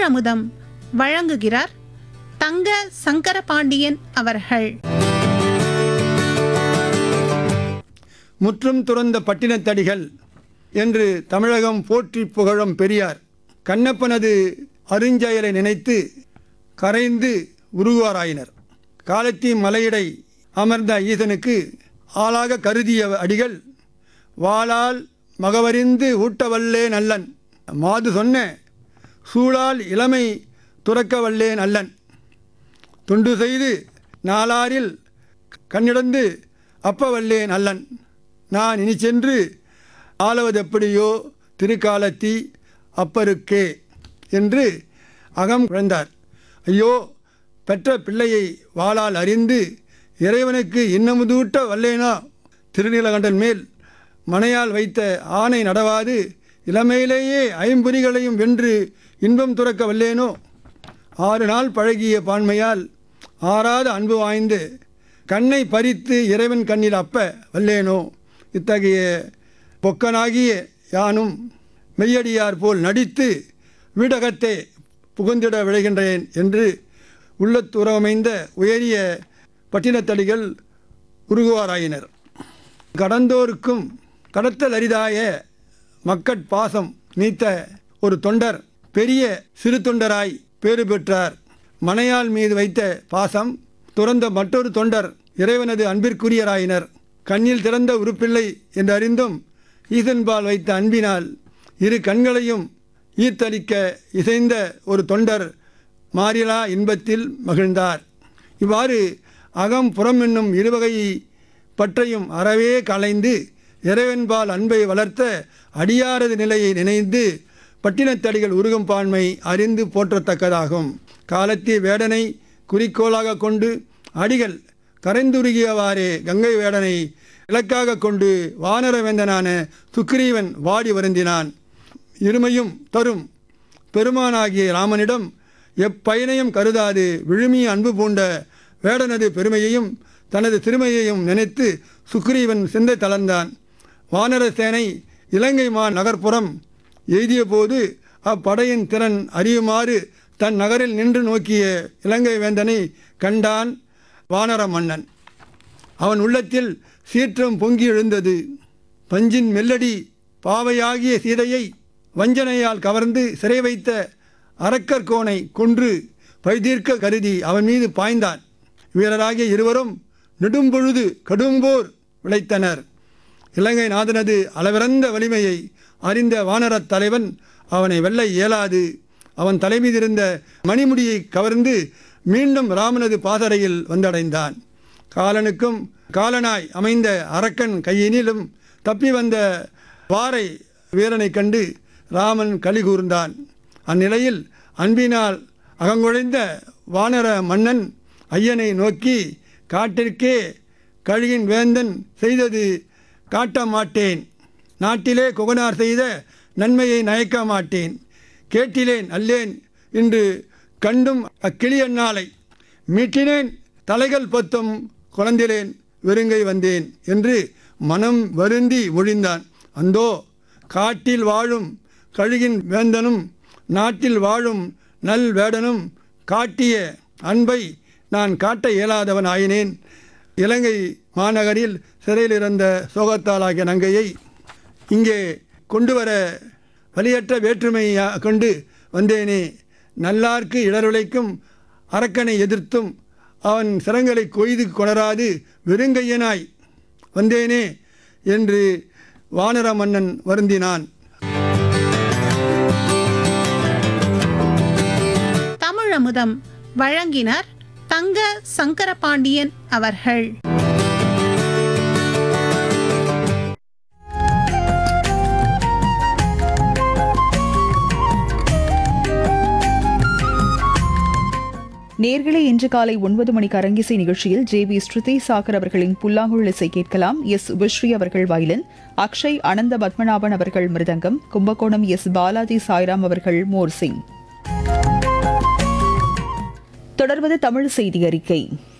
தமிழமுதம் வழங்குகிறார் தங்க சங்கரபாண்டியன் அவர்கள் முற்றும் துறந்த பட்டினத்தடிகள் என்று தமிழகம் போற்றி புகழும் பெரியார் கண்ணப்பனது அருஞ்செயலை நினைத்து கரைந்து உருகுவாராயினர் காலத்தி மலையிடை அமர்ந்த ஈசனுக்கு ஆளாக கருதிய அடிகள் வாளால் மகவறிந்து ஊட்டவல்லே நல்லன் மாது சொன்ன சூழால் இளமை துறக்கவல்லே நல்லன் தொண்டு செய்து நாளாரில் கண்ணிடந்து அப்பவல்லே நல்லன் நான் இனி சென்று ஆளுவதெப்படியோ திருக்காலத்தி அப்பருக்கே என்று அகம் குழந்தார் ஐயோ பெற்ற பிள்ளையை வாளால் அறிந்து இறைவனுக்கு இன்னமுதூட்ட வல்லேனா திருநீலகண்டன் மேல் மனையால் வைத்த ஆணை நடவாது இளமையிலேயே ஐம்பொறிகளையும் வென்று இன்பம் துறக்க வல்லேனோ ஆறு நாள் பழகிய பான்மையால் ஆறாத அன்பு வாய்ந்து கண்ணை பறித்து இறைவன் கண்ணில் அப்ப வல்லேனோ இத்தகைய பொக்கனாகிய யானும் மெய்யடியார் போல் நடித்து வீடகத்தே புகுந்திட விளைகின்றேன் என்று உள்ளத்துறவமைந்த உயரிய பட்டினத்தடிகள் உருகுவாராயினர் கடந்தோருக்கும் கடத்தல் அரிதாய மக்கட் பாசம் நீத்த ஒரு தொண்டர் பெரிய சிறு தொண்டராய் பேறு பெற்றார் மனையாள் மீது வைத்த பாசம் துறந்த மற்றொரு தொண்டர் இறைவனது அன்பிற்குரியராயினர் கண்ணில் திறந்த உருப்பில்லை என்று அறிந்தும் ஈசன்பால் வைத்த அன்பினால் இரு கண்களையும் ஈர்த்தளிக்க இசைந்த ஒரு தொண்டர் மாறிலா இன்பத்தில் மகிழ்ந்தார் இவ்வாறு அகம் புறம் என்னும் இருவகை பற்றையும் அறவே களைந்து இறைவன்பால் அன்பை வளர்த்த அடியாரது நிலையை நினைந்து பட்டினத்தடிகள் உருகும் பான்மை அறிந்து போற்றத்தக்கதாகும் காலத்திய வேடனை குறிக்கோளாக கொண்டு அடிகள் கரைந்துருகியவாறே கங்கை வேடனை இலக்காக கொண்டு வானரவேந்தனான சுக்ரீவன் வாடி வருந்தினான் இருமையும் தரும் பெருமானாகிய ராமனிடம் எப்பயனையும் கருதாது விழுமிய அன்பு பூண்ட வேடனது பெருமையையும் தனது சிறுமையையும் நினைத்து சுக்ரீவன் சிந்தை தளர்ந்தான் வானர சேனை இலங்கை மா நகர்ப்புறம் எய்திய போது அப்படையின் திறன் அறியுமாறு தன் நகரில் நின்று நோக்கிய இலங்கை வேந்தனை கண்டான் வானர மன்னன் அவன் உள்ளத்தில் சீற்றம் பொங்கி எழுந்தது பஞ்சின் மெல்லடி பாவையாகிய சீதையை வஞ்சனையால் கவர்ந்து சிறை வைத்த அரக்கர்கோனை கொன்று பைதீர்க்க கருதி அவன் மீது பாய்ந்தான் வீரராகிய இருவரும் நெடும்பொழுது கடும்போர் விளைத்தனர் இலங்கை நாதனது அளவிறந்த வலிமையை அறிந்த வானரத் தலைவன் அவனை வெல்ல இயலாது அவன் தலைமீதிருந்த மணிமுடியை கவர்ந்து மீண்டும் ராமனது பாதரையில் வந்தடைந்தான் காலனுக்கும் காலனாய் அமைந்த அரக்கன் கையினிலும் தப்பி வந்த வாரை வீரனைக் கண்டு ராமன் களி கூர்ந்தான் அந்நிலையில் அன்பினால் அகங்குழைந்த வானர மன்னன் ஐயனை நோக்கி காட்டிற்கே கழுகின் வேந்தன் செய்தது காட்ட மாட்டேன் நாட்டிலே குகனார் செய்த நன்மையை நயக்க மாட்டேன் கேட்டிலேன் அல்லேன் இன்று கண்டும் அக்கிளியன்னாலை மீட்டினேன் தலைகள் பத்தும் குழந்திலேன் வெறுங்கை வந்தேன் என்று மனம் வருந்தி மொழிந்தான் அந்தோ காட்டில் வாழும் கழுகின் வேந்தனும் நாட்டில் வாழும் நல் வேடனும் காட்டிய அன்பை நான் காட்ட இயலாதவன் ஆயினேன் இலங்கை மாநகரில் சிறையில் இருந்த சோகத்தாலாகிய நங்கையை இங்கே கொண்டு வர வலியற்ற வேற்றுமையை கொண்டு வந்தேனே நல்லார்க்கு இடருளைக்கும் அரக்கனை எதிர்த்தும் அவன் சிரங்களை கொய்து கொணராது வெறுங்கையனாய் வந்தேனே என்று வானர மன்னன் வருந்தினான் தமிழமுதம் வழங்கினார் தங்க சங்கரபாண்டியன் அவர்கள் நேர்களே இன்று காலை ஒன்பது மணிக்கு அரங்கிசை நிகழ்ச்சியில் ஜே வி ஸ்ருதி சாகர் அவர்களின் புல்லாங்குழல் இசை கேட்கலாம் எஸ் உபஸ்ரீ அவர்கள் வயலின் அக்ஷய் அனந்த பத்மநாபன் அவர்கள் மிருதங்கம் கும்பகோணம் எஸ் பாலாஜி சாய்ராம் அவர்கள் மோர்சிங் தொடர்வது தமிழ் செய்தி அறிக்கை